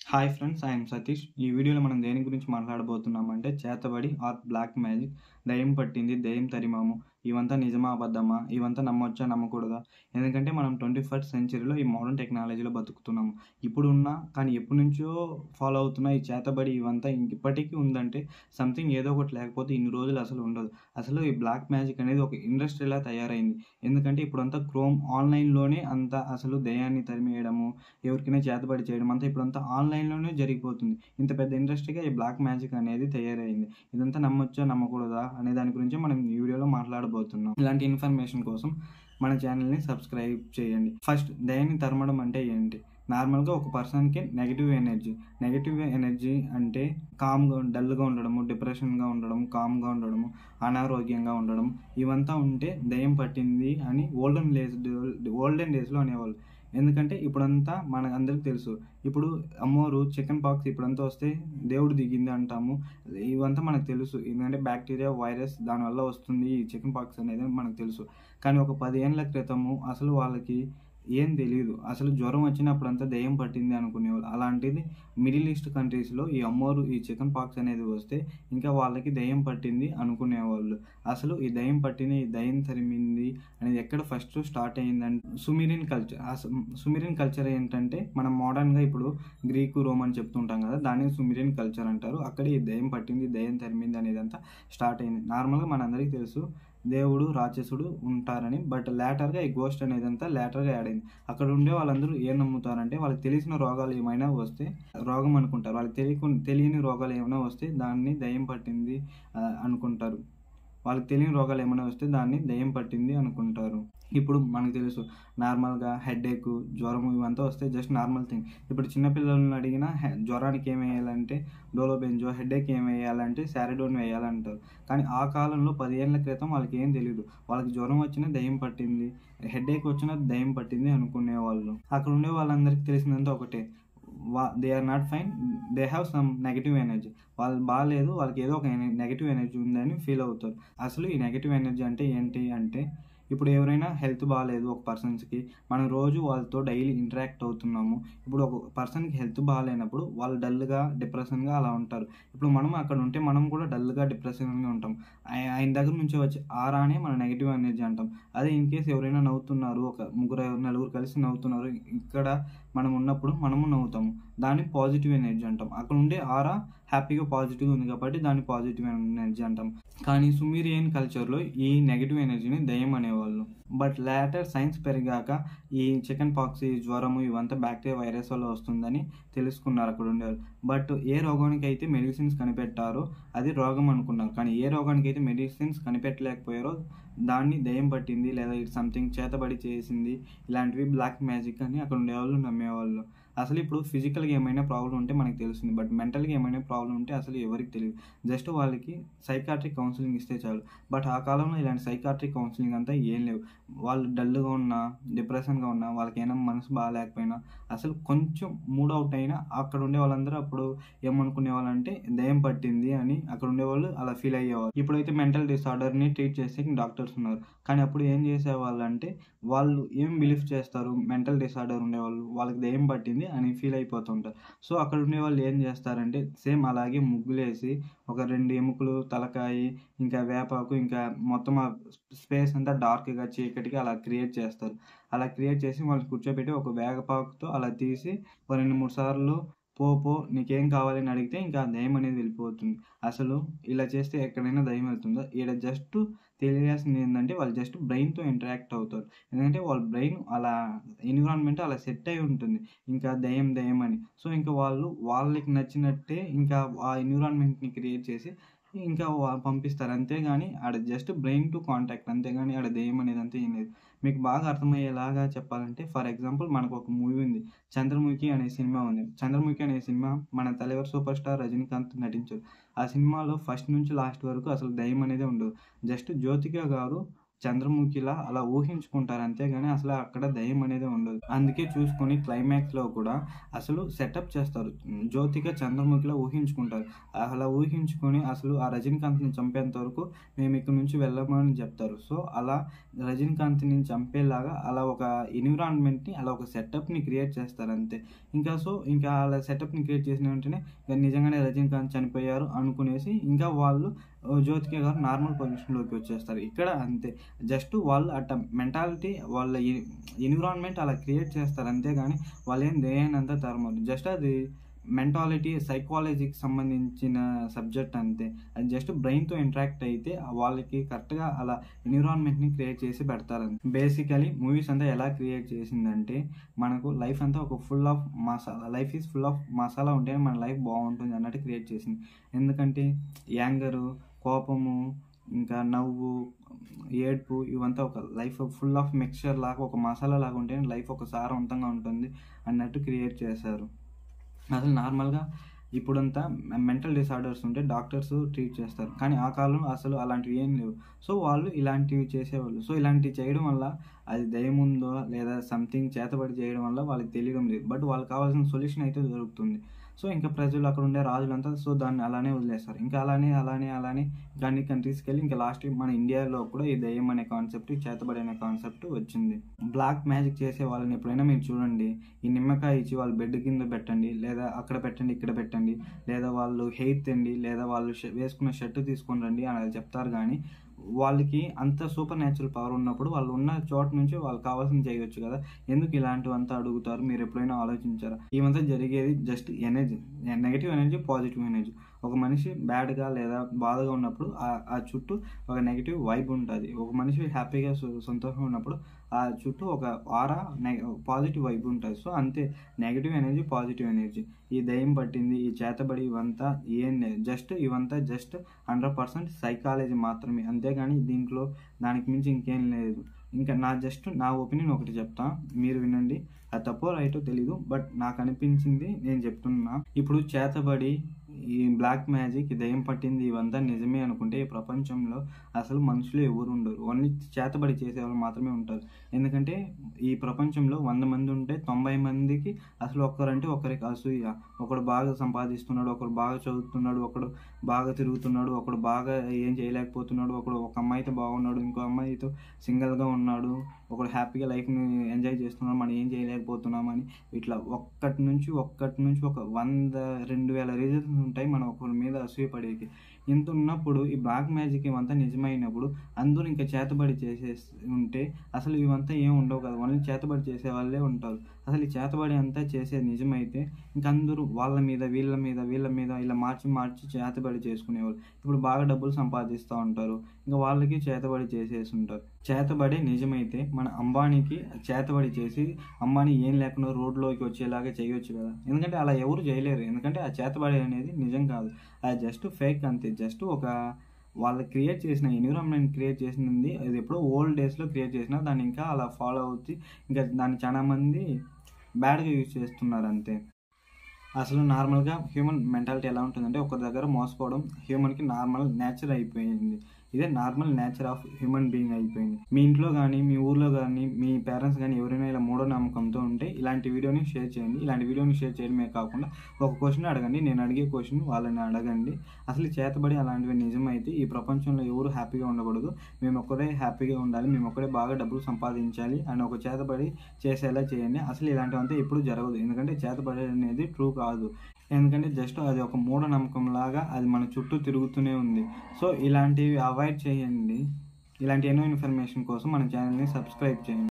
hi friends I'm Satish ఈ వీడియోలో మనం దేని గురించి మాట్లాడబోతున్నామంటే చేతబడి ఆర్ బ్లాక్ మ్యాజిక్ దయ్యం పట్టింది దయ్యం తరిమాము ఇవంతా నిజమా అబద్ధమా ఇవంతా నమ్మొచ్చా నమ్మకూడదా ఎందుకంటే మనం ట్వంటీ ఫస్ట్ సెంచరీలో ఈ మోడర్న్ టెక్నాలజీలో బతుకుతున్నాము ఇప్పుడు ఉన్న కానీ ఎప్పటి నుంచో ఫాలో అవుతున్న ఈ చేతబడి ఇవంతా ఇంక ఇప్పటికీ ఉందంటే సంథింగ్ ఏదో ఒకటి లేకపోతే ఇన్ని రోజులు అసలు ఉండదు అసలు ఈ బ్లాక్ మ్యాజిక్ అనేది ఒక ఇండస్ట్రీలా తయారైంది ఎందుకంటే ఇప్పుడంతా క్రోమ్ ఆన్లైన్లోనే అంతా అసలు దయ్యాన్ని తరిమేయడము ఎవరికైనా చేతబడి చేయడం అంతా ఇప్పుడంతా ఆన్లైన్లోనే జరిగిపోతుంది ఇంత పెద్ద ఇండస్ట్రీగా ఈ బ్లాక్ మ్యాజిక్ అనేది తయారైంది ఇదంతా నమ్మొచ్చా నమ్మకూడదా అనే దాని గురించి మనం ఈ వీడియోలో మాట్లాడబోతున్నాం ఇలాంటి ఇన్ఫర్మేషన్ కోసం మన ఛానల్ని సబ్స్క్రైబ్ చేయండి ఫస్ట్ దయాన్ని తరమడం అంటే ఏంటి నార్మల్గా ఒక పర్సన్కి నెగిటివ్ ఎనర్జీ నెగిటివ్ ఎనర్జీ అంటే కామ్గా డల్గా ఉండడము డిప్రెషన్గా ఉండడం కామ్గా ఉండడము అనారోగ్యంగా ఉండడం ఇవంతా ఉంటే దయ్యం పట్టింది అని ఓల్డెన్ డేస్ ఓల్డెన్ డేస్లో అనేవాళ్ళు ఎందుకంటే ఇప్పుడంతా మన అందరికి తెలుసు ఇప్పుడు అమ్మోరు చికెన్ పాక్స్ ఇప్పుడంతా వస్తే దేవుడు దిగింది అంటాము ఇవంతా మనకు తెలుసు ఎందుకంటే బ్యాక్టీరియా వైరస్ దానివల్ల వస్తుంది ఈ చికెన్ పాక్స్ అనేది మనకు తెలుసు కానీ ఒక పది ఏళ్ళ క్రితము అసలు వాళ్ళకి ఏం తెలియదు అసలు జ్వరం వచ్చినప్పుడంతా దయ్యం పట్టింది అనుకునేవాళ్ళు అలాంటిది మిడిల్ ఈస్ట్ కంట్రీస్లో ఈ అమ్మోరు ఈ చికెన్ పాక్స్ అనేది వస్తే ఇంకా వాళ్ళకి దయ్యం పట్టింది అనుకునేవాళ్ళు అసలు ఈ దయ్యం పట్టింది ఈ దయ్యం తరిమింది అనేది ఎక్కడ ఫస్ట్ స్టార్ట్ అయిందంటే సుమిరియన్ కల్చర్ సుమిరియన్ కల్చర్ ఏంటంటే మనం మోడర్న్గా ఇప్పుడు గ్రీకు రోమన్ చెప్తుంటాం కదా దాన్ని సుమిరియన్ కల్చర్ అంటారు అక్కడ ఈ దయ్యం పట్టింది దయ్యం తరిమింది అనేదంతా స్టార్ట్ అయింది నార్మల్గా మనందరికీ తెలుసు దేవుడు రాక్షసుడు ఉంటారని బట్ లేటర్గా ఈ గోస్ట్ అనేది అంతా లేటర్గా యాడ్ అయింది అక్కడ ఉండే వాళ్ళందరూ ఏం నమ్ముతారంటే వాళ్ళకి తెలిసిన రోగాలు ఏమైనా వస్తే రోగం అనుకుంటారు వాళ్ళకి తెలియకు తెలియని రోగాలు ఏమైనా వస్తే దాన్ని దయ్యం పట్టింది ఆ, అనుకుంటారు వాళ్ళకి తెలియని రోగాలు ఏమైనా వస్తే దాన్ని దయ్యం పట్టింది అనుకుంటారు ఇప్పుడు మనకు తెలుసు నార్మల్గా హెడేక్ జ్వరం ఇవంతా వస్తే జస్ట్ నార్మల్ థింగ్ ఇప్పుడు చిన్నపిల్లలను అడిగినా హె- జ్వరానికి ఏం వేయాలంటే డోలో బెంజో హెడేక్ ఏం వేయాలంటే శారడోన్ వేయాలంటారు కానీ ఆ కాలంలో పదిహేనుల క్రితం వాళ్ళకి ఏం తెలియదు వాళ్ళకి జ్వరం వచ్చినా దయ్యం పట్టింది హెడేక్ వచ్చినా దయ్యం పట్టింది అనుకునేవాళ్ళు అక్కడ ఉండే వాళ్ళందరికీ తెలిసిందంతా ఒకటే వా they are not fine they have some negative energy వాళ్ళు బాగాలేదు వాళ్ళకి ఏదో ఒక నెగిటివ్ ఎనర్జీ ఉందని ఫీల్ అవుతారు అసలు ఈ నెగిటివ్ ఎనర్జీ అంటే ఏంటి అంటే ఇప్పుడు ఎవరైనా హెల్త్ బాగాలేదు ఒక పర్సన్స్కి మనం రోజు వాళ్ళతో డైలీ ఇంటరాక్ట్ అవుతున్నాము ఇప్పుడు ఒక పర్సన్కి హెల్త్ బాగాలేనప్పుడు వాళ్ళు డల్గా డిప్రెషన్గా అలా ఉంటారు ఇప్పుడు మనం అక్కడ ఉంటే మనం కూడా డల్గా డిప్రెషన్గా ఉంటాం ఆయ- ఆయన దగ్గర నుంచి వచ్చే ఆరానే మన నెగిటివ్ ఎనర్జీ అంటాం అదే ఇన్ కేస్ ఎవరైనా నవ్వుతున్నారు ఒక ముగ్గురు నలుగురు కలిసి నవ్వుతున్నారు ఇక్కడ మనం ఉన్నప్పుడు మనము నవ్వుతాము దాన్ని పాజిటివ్ ఎనర్జీ అంటాం అక్కడ ఉండే ఆరా హ్యాపీగా పాజిటివ్గా ఉంది కాబట్టి దాన్ని పాజిటివ్ ఎనర్జీ అంటాం కానీ సుమీరియన్ కల్చర్లో ఈ నెగిటివ్ ఎనర్జీని దయ్యం అనేవాళ్ళు బట్ లేటర్ సైన్స్ పెరిగాక ఈ చికెన్ పాక్స్ ఈ జ్వరము ఇవంతా బ్యాక్టీరియా వైరస్ వల్ల వస్తుందని తెలుసుకున్నారు అక్కడ ఉండేవాళ్ళు బట్ ఏ రోగానికి అయితే మెడిసిన్స్ కనిపెట్టారో అది రోగం అనుకున్నారు కానీ ఏ రోగానికి అయితే మెడిసిన్స్ కనిపెట్టలేకపోయారో దాన్ని దయ్యం పట్టింది లేదా సంథింగ్ చేతబడి చేసింది ఇలాంటివి బ్లాక్ మ్యాజిక్ అని అక్కడ ఉండేవాళ్ళు నమ్మేవాళ్ళు అసలు ఇప్పుడు ఫిజికల్గా ఏమైనా ప్రాబ్లం ఉంటే మనకు తెలుస్తుంది బట్ మెంటల్గా ఏమైనా ప్రాబ్లం ఉంటే అసలు ఎవరికి తెలియదు జస్ట్ వాళ్ళకి సైకాట్రిక్ కౌన్సిలింగ్ ఇస్తే చాలు బట్ ఆ కాలంలో ఇలాంటి సైకాట్రిక్ కౌన్సిలింగ్ అంతా ఏం లేవు వాళ్ళు డల్గా ఉన్నా డిప్రెషన్గా ఉన్నా వాళ్ళకి ఏమైనా మనసు బాగాలేకపోయినా అసలు కొంచెం మూడ్ అవుట్ అయినా అక్కడ ఉండే వాళ్ళందరూ అప్పుడు ఏమనుకునే వాళ్ళంటే దయ్యం పట్టింది అని అక్కడ ఉండేవాళ్ళు అలా ఫీల్ అయ్యేవాళ్ళు ఇప్పుడైతే మెంటల్ డిసార్డర్ని ట్రీట్ చేసే డాక్టర్స్ ఉన్నారు కానీ అప్పుడు ఏం చేసేవాళ్ళు అంటే వాళ్ళు ఏం బిలీవ్ చేస్తారు మెంటల్ డిసార్డర్ ఉండేవాళ్ళు వాళ్ళకి దయ్యం పట్టింది అని ఫీల్ అయిపోతుంటారు సో అక్కడ ఉండే వాళ్ళు ఏం చేస్తారంటే సేమ్ అలాగే ముగ్గులేసి ఒక రెండు ఎముకలు తలకాయి ఇంకా వేపాకు ఇంకా మొత్తం ఆ స్పేస్ అంతా డార్క్గా చీకటిగా అలా క్రియేట్ చేస్తారు అలా క్రియేట్ చేసి వాళ్ళు కూర్చోబెట్టి ఒక వేగపాకుతో అలా తీసి ఒక రెండు మూడు సార్లు పో పో నీకేం కావాలని అడిగితే ఇంకా ఆ దయ్యం అనేది వెళ్ళిపోతుంది అసలు ఇలా చేస్తే ఎక్కడైనా దయ్యం వెళ్తుందో ఈడ జస్ట్ తెలియాల్సింది ఏంటంటే వాళ్ళు జస్ట్ బ్రెయిన్తో ఇంటరాక్ట్ అవుతారు ఎందుకంటే వాళ్ళ బ్రెయిన్ అలా ఎన్విరాన్మెంట్ అలా సెట్ అయి ఉంటుంది ఇంకా దయ్యం దయ్యం అని సో ఇంకా వాళ్ళు వాళ్ళకి నచ్చినట్టే ఇంకా ఆ ఎన్విరాన్మెంట్ని క్రియేట్ చేసి ఇంకా వా- పంపిస్తారు అంతేగాని ఆడ జస్ట్ బ్రెయిన్ టు కాంటాక్ట్ అంతేగాని ఆడ దయ్యం అనేది అంతే ఏం లేదు మీకు బాగా అర్థమయ్యేలాగా చెప్పాలంటే ఫర్ ఎగ్జాంపుల్ మనకు ఒక మూవీ ఉంది చంద్రముఖి అనే సినిమా ఉంది చంద్రముఖి అనే సినిమా మన తలెవర్ సూపర్ స్టార్ రజనీకాంత్ నటించారు ఆ సినిమాలో ఫస్ట్ నుంచి లాస్ట్ వరకు అసలు దయ్యం అనేది ఉండదు జస్ట్ జ్యోతిక గారు చంద్రముఖిలా అలా ఊహించుకుంటారు అంతేగాని అసలు అక్కడ దయ్యం అనేది ఉండదు అందుకే చూసుకొని క్లైమాక్స్లో కూడా అసలు సెటప్ చేస్తారు జ్యోతిక చంద్రముఖిలా ఊహించుకుంటారు అలా ఊహించుకొని అసలు ఆ రజనీకాంత్ని చంపేంత వరకు మేము ఇక్కడ నుంచి వెళ్ళమని చెప్తారు సో అలా రజనీకాంత్ని చంపేలాగా అలా ఒక ఎన్విరాన్మెంట్ని అలా ఒక సెటప్ని క్రియేట్ చేస్తారు అంతే ఇంకా సో ఇంకా అలా సెటప్ని క్రియేట్ చేసిన వెంటనే ఇక నిజంగానే రజనీకాంత్ చనిపోయారు అనుకునేసి ఇంకా వాళ్ళు ఓ జ్యోతిక గారు నార్మల్ పొజిషన్లోకి వచ్చేస్తారు ఇక్కడ అంతే జస్ట్ వాళ్ళు అట్ట మెంటాలిటీ వాళ్ళ ఎన్విరాన్మెంట్ అలా క్రియేట్ చేస్తారు అంతేగాని వాళ్ళు ఏం దేనంతా తరమరు జస్ట్ అది మెంటాలిటీ సైకాలజీకి సంబంధించిన సబ్జెక్ట్ అంతే అది జస్ట్ బ్రెయిన్తో ఇంటరాక్ట్ అయితే వాళ్ళకి కరెక్ట్గా అలా ఎన్విరాన్మెంట్ని క్రియేట్ చేసి పెడతారు బేసికలీ మూవీస్ అంతా ఎలా క్రియేట్ చేసిందంటే మనకు లైఫ్ అంతా ఒక full of masala life is full of masala ఉంటేనే మన లైఫ్ బాగుంటుంది అన్నట్టు క్రియేట్ చేసింది ఎందుకంటే యాంగరు కోపము ఇంకా నవ్వు ఏడ్పు ఇవంతా ఒక లైఫ్ ఫుల్ ఆఫ్ మిక్చర్ లాగా ఒక మసాలా లాగా ఉంటే లైఫ్ ఒక సారవంతంగా ఉంటుంది అన్నట్టు క్రియేట్ చేశారు అసలు నార్మల్గా ఇప్పుడంతా మెంటల్ డిసార్డర్స్ ఉంటే డాక్టర్స్ ట్రీట్ చేస్తారు కానీ ఆ కాలంలో అసలు అలాంటివి ఏం లేవు సో వాళ్ళు ఇలాంటివి చేసేవాళ్ళు సో ఇలాంటివి చేయడం వల్ల అది దయ్యం ఉందో లేదా సంథింగ్ చేతబడి చేయడం వల్ల వాళ్ళకి తెలియడం లేదు బట్ వాళ్ళకి కావాల్సిన సొల్యూషన్ అయితే దొరుకుతుంది సో ఇంకా ప్రజలు అక్కడ ఉండే రాజులంతా సో దాన్ని అలానే వదిలేస్తారు ఇంకా అలానే అలానే అలానే ఇంకా అన్ని కంట్రీస్కి వెళ్ళి ఇంకా లాస్ట్ మన ఇండియాలో కూడా ఈ దయ్యం అనే కాన్సెప్ట్ చేతబడి అనే కాన్సెప్ట్ వచ్చింది బ్లాక్ మ్యాజిక్ చేసే వాళ్ళని ఎప్పుడైనా మీరు చూడండి ఈ నిమ్మకాయ ఇచ్చి వాళ్ళు బెడ్ కింద పెట్టండి లేదా అక్కడ పెట్టండి ఇక్కడ పెట్టండి లేదా వాళ్ళు హెయిర్ తెండి లేదా వాళ్ళు ష- వేసుకున్న షర్ట్ తీసుకొని రండి అని చెప్తారు కానీ వాళ్ళకి అంత సూపర్ న్యాచురల్ పవర్ ఉన్నప్పుడు వాళ్ళు ఉన్న చోట నుంచి వాళ్ళకి కావాల్సింది చేయొచ్చు కదా ఎందుకు ఇలాంటివంతా అడుగుతారు మీరు ఎప్పుడైనా ఆలోచించారా ఇవంతా జరిగేది just energy negative energy positive energy ఒక మనిషి బ్యాడ్గా లేదా బాధగా ఉన్నప్పుడు ఆ- ఆ చుట్టూ ఒక నెగిటివ్ వైబ్ ఉంటుంది ఒక మనిషి హ్యాపీగా సు- సంతోషంగా ఉన్నప్పుడు ఆ చుట్టూ ఒక ఆరా పాజిటివ్ వైబ్ ఉంటుంది సో అంతే నెగిటివ్ ఎనర్జీ పాజిటివ్ ఎనర్జీ ఈ దయ్యం పట్టింది ఈ చేతబడి ఇవంతా ఏం లేదు జస్ట్ ఇవంతా జస్ట్ హండ్రెడ్ పర్సెంట్ సైకాలజీ మాత్రమే అంతేగాని దీంట్లో దానికి మించి ఇంకేం లేదు ఇంకా నా జస్ట్ నా ఒపీనియన్ ఒకటి చెప్తా మీరు వినండి అది తప్పో రైటో తెలీదు బట్ నాకు అనిపించింది నేను చెప్తున్నా ఇప్పుడు చేతబడి ఈ బ్లాక్ మ్యాజిక్ ఈ దయ్యం పట్టింది ఇవంతా నిజమే అనుకుంటే ఈ ప్రపంచంలో అసలు మనుషులు ఎవరు ఉండరు ఓన్లీ చేతబడి చేసేవాళ్ళు మాత్రమే ఉంటారు ఎందుకంటే ఈ ప్రపంచంలో వంద మంది ఉంటే తొంభై మందికి అసలు ఒక్కరంటే ఒకరికి అసూయ ఒకడు బాగా సంపాదిస్తున్నాడు ఒకడు బాగా చదువుతున్నాడు ఒకడు బాగా తిరుగుతున్నాడు ఒకడు బాగా ఏం చేయలేకపోతున్నాడు ఒకడు ఒక అమ్మాయితో బాగున్నాడు ఇంకో అమ్మాయితో సింగిల్గా ఉన్నాడు ఒకడు హ్యాపీగా లైఫ్ని ఎంజాయ్ చేస్తున్నాడు మనం ఏం చేయలేకపోతున్నామని ఇట్లా ఒక్కటి నుంచి ఒక్కటి నుంచి ఒక వంద రెండు వేల రీజన్స్ ఉంటాయి మనం ఒకరి మీద అసూయపడేకి ఇంత ఉన్నప్పుడు ఈ బ్లాక్ మ్యాజిక్ ఇవంతా నిజమైనప్పుడు అందరూ ఇంకా చేతబడి చేసే ఉంటే అసలు ఇవంతా ఏం ఉండవు కదా ఓన్లీ చేతబడి చేసే వాళ్ళే ఉంటారు అసలు ఈ చేతబడి అంతా చేసేది నిజమైతే ఇంక అందరూ వాళ్ళ మీద వీళ్ళ మీద వీళ్ళ మీద ఇలా మార్చి మార్చి చేతబడి చేసుకునేవాళ్ళు ఇప్పుడు బాగా డబ్బులు సంపాదిస్తూ ఉంటారు ఇంకా వాళ్ళకి చేతబడి చేసేసి ఉంటారు చేతబడి నిజమైతే మన అంబానీకి చేతబడి చేసి అంబానీ ఏం లేకుండా రోడ్లోకి వచ్చేలాగా చేయొచ్చు కదా ఎందుకంటే అలా ఎవరు చేయలేరు ఎందుకంటే ఆ చేతబడి అనేది నిజం కాదు అది జస్ట్ ఫేక్ అంతే జస్ట్ ఒక వాళ్ళు క్రియేట్ చేసిన ఎన్విరాన్మెంట్ క్రియేట్ చేసింది అది ఎప్పుడో ఓల్డ్ డేస్లో క్రియేట్ చేసిన దాన్ని ఇంకా అలా ఫాలో అవుతూ ఇంకా దాన్ని చాలా మంది బ్యాడ్గా యూజ్ చేస్తున్నారు అంతే అసలు నార్మల్గా హ్యూమన్ మెంటాలిటీ ఎలా ఉంటుందంటే ఒక దగ్గర మోసపోవడం హ్యూమన్కి నార్మల్ నేచర్ అయిపోయింది ఇదే normal nature of human being అయిపోయింది మీ ఇంట్లో కానీ మీ ఊర్లో కానీ మీ పేరెంట్స్ కానీ ఎవరైనా ఇలా మూఢో నమ్మకంతో ఉంటే ఇలాంటి వీడియోని షేర్ చేయండి ఇలాంటి వీడియోని షేర్ చేయడమే కాకుండా ఒక క్వశ్చన్ అడగండి నేను అడిగే క్వశ్చన్ వాళ్ళని అడగండి అసలు ఈ చేతబడి అలాంటివి నిజమైతే ఈ ప్రపంచంలో ఎవరు హ్యాపీగా ఉండకూడదు మేము ఒక్కడే హ్యాపీగా ఉండాలి మేము ఒక్కడే బాగా డబ్బులు సంపాదించాలి అని ఒక చేతబడి చేసేలా చేయండి అసలు ఇలాంటివంతా ఎప్పుడు జరగదు ఎందుకంటే చేతబడి అనేది ట్రూ కాదు ఎందుకంటే జస్ట్ అది ఒక మూఢనమ్మకం లాగా అది మన చుట్టూ తిరుగుతూనే ఉంది సో ఇలాంటివి అవాయిడ్ చేయండి ఇలాంటి ఎన్నో ఇన్ఫర్మేషన్ కోసం మన ఛానల్ని సబ్స్క్రైబ్ చేయండి